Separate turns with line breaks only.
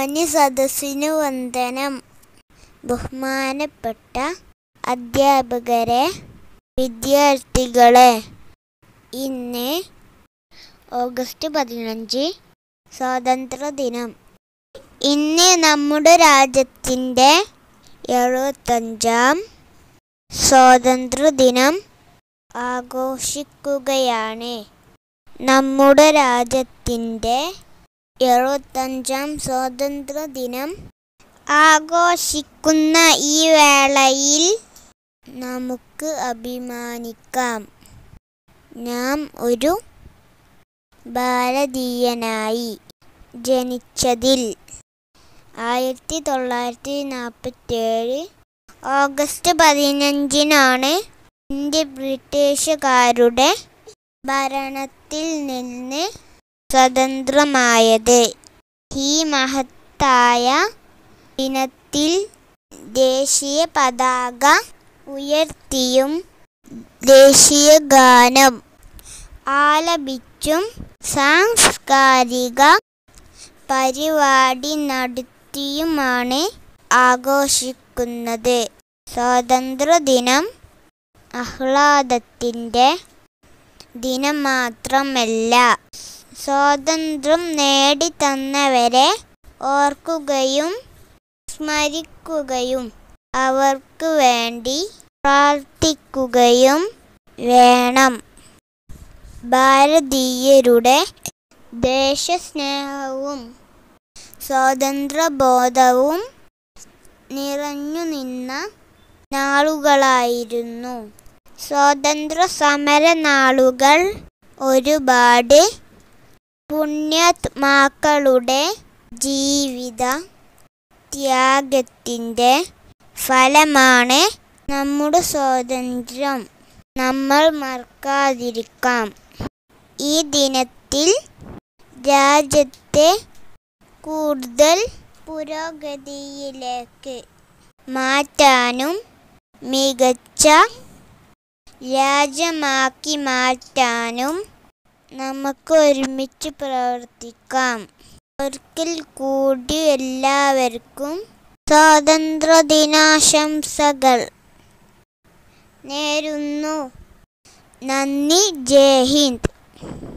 മാന്യ സദസ്സിനു വന്ദനം ബഹുമാനപ്പെട്ട അധ്യാപകരെ വിദ്യാർത്ഥികളെ ഇന്ന് ഓഗസ്റ്റ് പതിനഞ്ച് സ്വാതന്ത്ര്യ ദിനം ഇന്ന് നമ്മുടെ രാജ്യത്തിൻ്റെ എഴുപത്തഞ്ചാം സ്വാതന്ത്ര്യ ദിനം ആഘോഷിക്കുകയാണ് നമ്മുടെ രാജ്യത്തിൻ്റെ എഴുപത്തഞ്ചാം സ്വാതന്ത്ര്യ ദിനം ആഘോഷിക്കുന്ന ഈ വേളയിൽ നമുക്ക് അഭിമാനിക്കാം നാം ഒരു ഭാരതീയനായി ജനിച്ചതിൽ ആയിരത്തി തൊള്ളായിരത്തി നാൽപ്പത്തേഴ് ഓഗസ്റ്റ് പതിനഞ്ചിനാണ് ഇന്ത്യ ബ്രിട്ടീഷുകാരുടെ ഭരണത്തിൽ നിന്ന് സ്വതന്ത്രമായത് ഈ മഹത്തായ ദിനത്തിൽ ദേശീയ പതാക ഉയർത്തിയും ദേശീയ ഗാനം ആലപിച്ചും സാംസ്കാരിക പരിപാടി നടത്തിയുമാണ് ആഘോഷിക്കുന്നത് സ്വാതന്ത്ര്യദിനം ആഹ്ലാദത്തിൻ്റെ ദിനം മാത്രമല്ല സ്വാതന്ത്ര്യം നേടിത്തന്നവരെ ഓർക്കുകയും സ്മരിക്കുകയും അവർക്ക് വേണ്ടി പ്രാർത്ഥിക്കുകയും വേണം ഭാരതീയരുടെ ദേശസ്നേഹവും സ്വാതന്ത്ര്യബോധവും നിറഞ്ഞു നിന്ന നാളുകളായിരുന്നു സ്വാതന്ത്ര്യ സമര നാളുകൾ ഒരുപാട് പുണ്യാത്മാക്കളുടെ ജീവിത ത്യാഗത്തിൻ്റെ ഫലമാണ് നമ്മുടെ സ്വാതന്ത്ര്യം നമ്മൾ മറക്കാതിരിക്കാം ഈ ദിനത്തിൽ രാജ്യത്തെ കൂടുതൽ പുരോഗതിയിലേക്ക് മാറ്റാനും മികച്ച രാജ്യമാക്കി മാറ്റാനും നമുക്ക് ഒരുമിച്ച് പ്രവർത്തിക്കാം ഒരിക്കൽ കൂടി എല്ലാവർക്കും സ്വാതന്ത്ര്യ ദിനാശംസകൾ നേരുന്നു നന്ദി ജയ് ഹിന്ദ്